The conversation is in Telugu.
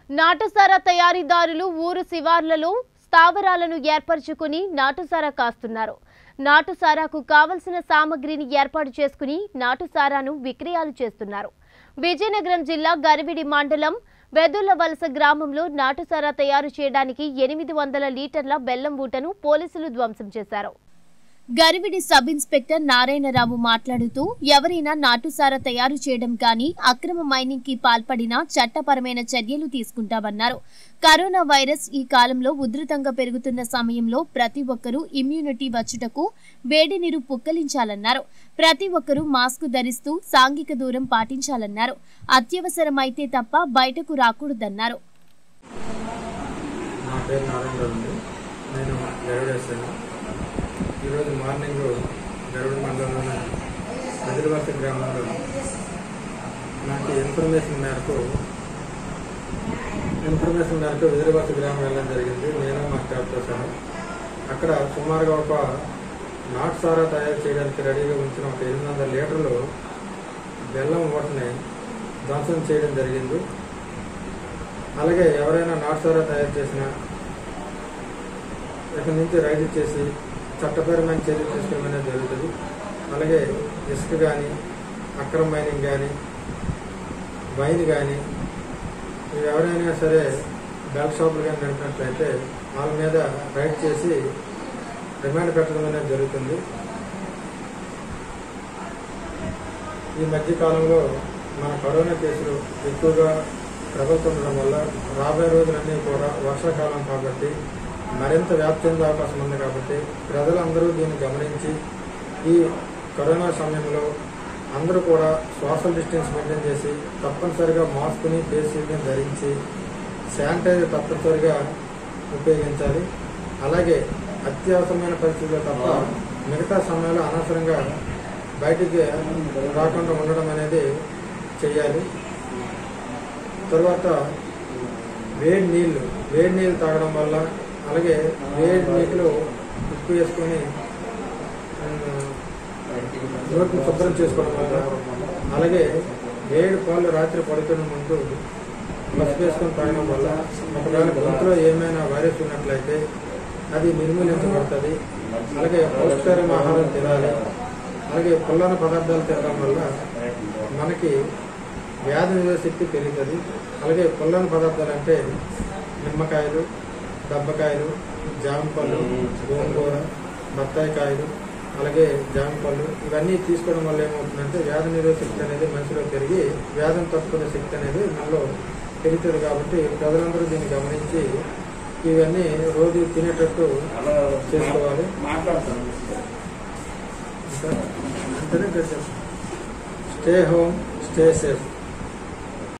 నాటుసారా తయారీదారులు ఊరు శివార్లలో స్థావరాలను ఏర్పరచుకుని నాటుసారా కాస్తున్నారు నాటుసారాకు కావలసిన సామగ్రిని ఏర్పాటు చేసుకుని నాటుసారాను విక్రయాలు చేస్తున్నారు విజయనగరం జిల్లా గరివిడి మండలం వెదుళ్ల వలస గ్రామంలో నాటుసారా తయారు చేయడానికి ఎనిమిది వందల లీటర్ల బెల్లం ఊటను పోలీసులు ధ్వంసం చేశారు గరివిడి సబ్ ఇన్స్పెక్టర్ నారాయణరావు మాట్లాడుతూ ఎవరైనా నాటుసారా తయారు చేయడం కానీ అక్రమ మైనింగ్ కి పాల్పడినా చట్టపరమైన చర్యలు తీసుకుంటామన్నారు కరోనా వైరస్ ఈ కాలంలో ఉధృతంగా పెరుగుతున్న సమయంలో ప్రతి ఒక్కరూ ఇమ్యూనిటీ వచ్చుటకు వేడి నీరు పుక్కలించాలన్నారు ప్రతి ఒక్కరూ మాస్క్ ధరిస్తూ సాంఘిక దూరం పాటించాలన్నారు అత్యవసరమైతే తప్ప బయటకు రాకూడదన్నారు నా పేరు నారాయణరావు అండి నేను గరుడేశాను ఈరోజు మార్నింగ్ గరుడ మండలంలోని హైదరాబాద్ గ్రామంలో నాకు ఇన్ఫర్మేషన్ మేరకు ఇన్ఫర్మేషన్ మేరకు హైదరాబాద్ గ్రామం వెళ్ళడం జరిగింది నేను మా స్టాఫ్ చేశాను అక్కడ సుమారుగా ఒక నాటు సారా తయారు చేయడానికి రెడీగా ఉంచిన ఒక ఎనిమిది వందల లీటర్లు బెల్లం ఓటని ధ్వంసం చేయడం జరిగింది అలాగే ఎవరైనా నాటుసారా తయారు చేసిన ఇక్కడి నుంచి రైడ్ చేసి చట్టపరమైన చర్యలు తీసుకోవడం జరుగుతుంది అలాగే ఇసుక కానీ అక్రమ మైనింగ్ కానీ వైన్ కానీ ఇవి ఎవరైనా సరే బెల్ట్ షాపులు కానీ నడిపినట్లయితే వాళ్ళ మీద రైడ్ చేసి రిమాండ్ పెట్టడం అనేది జరుగుతుంది ఈ మధ్య కాలంలో మన కరోనా కేసులు ఎక్కువగా ప్రబలుతుండడం వల్ల రాబోయే రోజులన్నీ కూడా వర్షాకాలం కాబట్టి మరింత వ్యాప్తి చెందే అవకాశం ఉంది కాబట్టి ప్రజలందరూ దీన్ని గమనించి ఈ కరోనా సమయంలో అందరూ కూడా సోషల్ డిస్టెన్స్ మెయింటైన్ చేసి తప్పనిసరిగా మాస్క్ని ఫేస్ షీల్డ్ని ధరించి శానిటైజర్ తప్పనిసరిగా ఉపయోగించాలి అలాగే అత్యవసరమైన పరిస్థితుల్లో తప్ప మిగతా సమయంలో అనవసరంగా బయటికి రాకుండా ఉండడం అనేది చేయాలి తర్వాత వేడి నీళ్లు వేడి నీళ్ళు తాగడం వల్ల అలాగే వేడి నీటిలో ఉప్పు వేసుకొని ఆ, నోటిని శుభ్రం చేసుకోవడం వల్ల అలాగే వేడి పాలు రాత్రి పడుకునే ముందు పసుపు వేసుకొని తాగడం వల్ల ఒకవేళ గొంతులో ఏమైనా వైరస్ ఉన్నట్లయితే అది నిర్మూలించబడుతుంది అలాగే పౌష్టికరమైన ఆహారం తినాలి అలాగే పుల్లని పదార్థాలు తినడం వల్ల మనకి వ్యాధి నిరోధక శక్తి పెరుగుతుంది అలాగే పుల్లని పదార్థాలు అంటే నిమ్మకాయలు దబ్బకాయలు జామ పళ్ళు గోంగూర బత్తాయి కాయలు అలాగే జామ పళ్ళు ఇవన్నీ తీసుకోవడం వల్ల ఏమవుతుందంటే వ్యాధి నిరోధక శక్తి అనేది మనిషిలో పెరిగి వ్యాధిని తట్టుకునే శక్తి అనేది మనలో పెరుగుతుంది కాబట్టి ప్రజలందరూ దీన్ని గమనించి ఇవన్నీ రోజు తినేటట్టు చేసుకోవాలి ఇంకా అంతనే స్టే హోమ్ స్టే సేఫ్